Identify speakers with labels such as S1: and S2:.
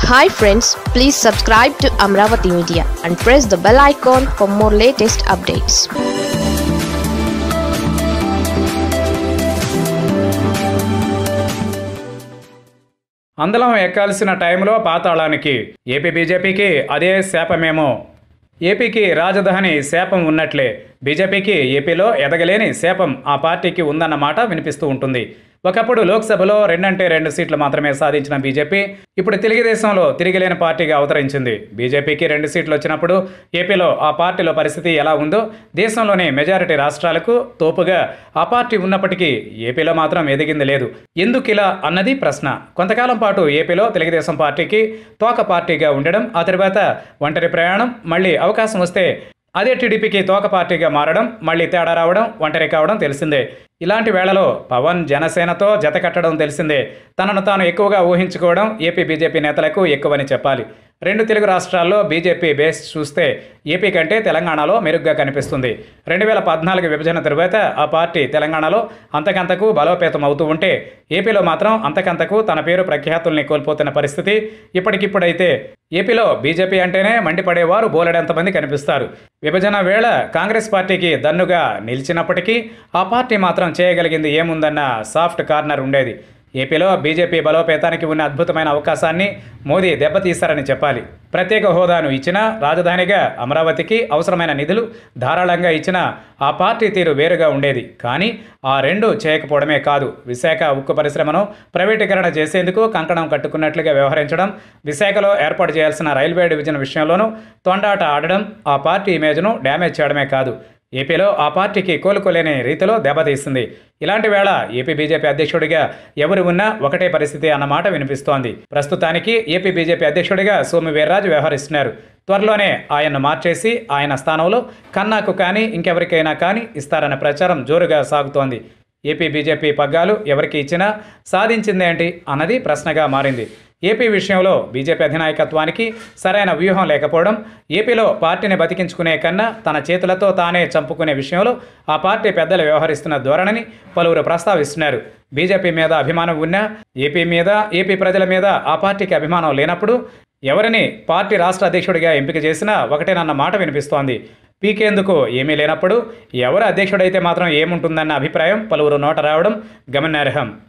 S1: hi friends please subscribe to Amaravati media and press the bell icon for more latest updates
S2: అందలం ఎక్కాల్సిన టైంలో పాతాళానికి AP బీజేపీకి అదే శాపమేమో ఏపీకి రాజధాని శాపం ఉన్నట్లే బీజేపీకి ఏపీలో ఎదగలేని శాపం ఆ పార్టీకి ఉందన్న మాట వినిపిస్తూ ఉంటుంది ఒకప్పుడు లోక్సభలో రెండంటే రెండు సీట్లు మాత్రమే సాధించిన బీజేపీ ఇప్పుడు తెలుగుదేశంలో తిరిగిలేని పార్టీగా అవతరించింది బీజేపీకి రెండు సీట్లు వచ్చినప్పుడు ఏపీలో ఆ పార్టీలో పరిస్థితి ఎలా ఉందో దేశంలోని మెజారిటీ రాష్ట్రాలకు తోపుగా ఆ పార్టీ ఉన్నప్పటికీ ఏపీలో మాత్రం ఎదిగింది లేదు ఎందుకు ఇలా అన్నది ప్రశ్న కొంతకాలం పాటు ఏపీలో తెలుగుదేశం పార్టీకి తోక పార్టీగా ఉండడం ఆ తర్వాత ఒంటరి ప్రయాణం మళ్ళీ అవకాశం వస్తే అదే టీడీపీకి తోక పార్టీగా మారడం మళ్ళీ తేడా రావడం ఒంటరి కావడం తెలిసిందే ఇలాంటి వేళలో పవన్ జనసేనతో జత కట్టడం తెలిసిందే తనను తాను ఎక్కువగా ఊహించుకోవడం ఏపీ బీజేపీ నేతలకు ఎక్కువని చెప్పాలి రెండు తెలుగు రాష్ట్రాల్లో బీజేపీ బేస్ చూస్తే ఏపీ కంటే తెలంగాణలో మెరుగ్గా కనిపిస్తుంది రెండు వేల పద్నాలుగు విభజన తరువాత ఆ పార్టీ తెలంగాణలో అంతకంతకు బలోపేతం అవుతూ ఉంటే ఏపీలో మాత్రం అంతకంతకు తన పేరు ప్రఖ్యాతుల్ని కోల్పోతున్న పరిస్థితి ఇప్పటికిప్పుడైతే ఏపీలో బీజేపీ అంటేనే మండిపడేవారు బోలెడంతమంది కనిపిస్తారు విభజన వేళ కాంగ్రెస్ పార్టీకి దన్నుగా నిలిచినప్పటికీ ఆ పార్టీ మాత్రం చేయగలిగింది ఏముందన్న సాఫ్ట్ కార్నర్ ఉండేది ఏపీలో బీజేపీ బలోపేతానికి ఉన్న అద్భుతమైన అవకాశాన్ని మోదీ దెబ్బతీశారని చెప్పాలి ప్రత్యేక హోదాను ఇచ్చిన రాజధానిగా అమరావతికి అవసరమైన నిధులు ధారాళంగా ఇచ్చిన ఆ పార్టీ తీరు వేరుగా ఉండేది కానీ ఆ రెండు చేయకపోవడమే కాదు విశాఖ ఉక్కు పరిశ్రమను ప్రైవేటీకరణ చేసేందుకు కంకణం కట్టుకున్నట్లుగా వ్యవహరించడం విశాఖలో ఏర్పాటు చేయాల్సిన రైల్వే డివిజన్ విషయంలోనూ తొండాట ఆడడం ఆ పార్టీ ఇమేజ్ను డ్యామేజ్ చేయడమే కాదు ఏపీలో ఆ పార్టీకి కోలుకోలేని రీతిలో దెబ్బతీస్తుంది ఇలాంటి వేళ ఏపీ బీజేపీ అధ్యక్షుడిగా ఎవరు ఉన్నా ఒకటే పరిస్థితి అన్నమాట వినిపిస్తోంది ప్రస్తుతానికి ఏపీ బీజేపీ అధ్యక్షుడిగా సోము వీర్రాజు వ్యవహరిస్తున్నారు త్వరలోనే ఆయన్ను మార్చేసి ఆయన స్థానంలో కన్నాకు కానీ ఇంకెవరికైనా కానీ ఇస్తారన్న ప్రచారం జోరుగా సాగుతోంది ఏపీ బీజేపీ పగ్గాలు ఎవరికి ఇచ్చినా సాధించిందేంటి అన్నది ప్రశ్నగా మారింది ఏపీ విషయంలో బీజేపీ అధినాయకత్వానికి సరైన వ్యూహం లేకపోవడం ఏపీలో పార్టీని బతికించుకునే కన్నా తన చేతులతో తానే చంపుకునే విషయంలో ఆ పార్టీ పెద్దలు వ్యవహరిస్తున్న ధోరణిని పలువురు ప్రస్తావిస్తున్నారు బీజేపీ మీద అభిమానం ఉన్నా ఏపీ మీద ఏపీ ప్రజల మీద ఆ పార్టీకి అభిమానం లేనప్పుడు ఎవరిని పార్టీ రాష్ట్ర అధ్యక్షుడిగా ఎంపిక చేసినా ఒకటేనన్న మాట వినిపిస్తోంది పీకేందుకు ఏమీ లేనప్పుడు ఎవరు అధ్యక్షుడైతే మాత్రం ఏముంటుందన్న అభిప్రాయం పలువురు నోట రావడం గమనార్హం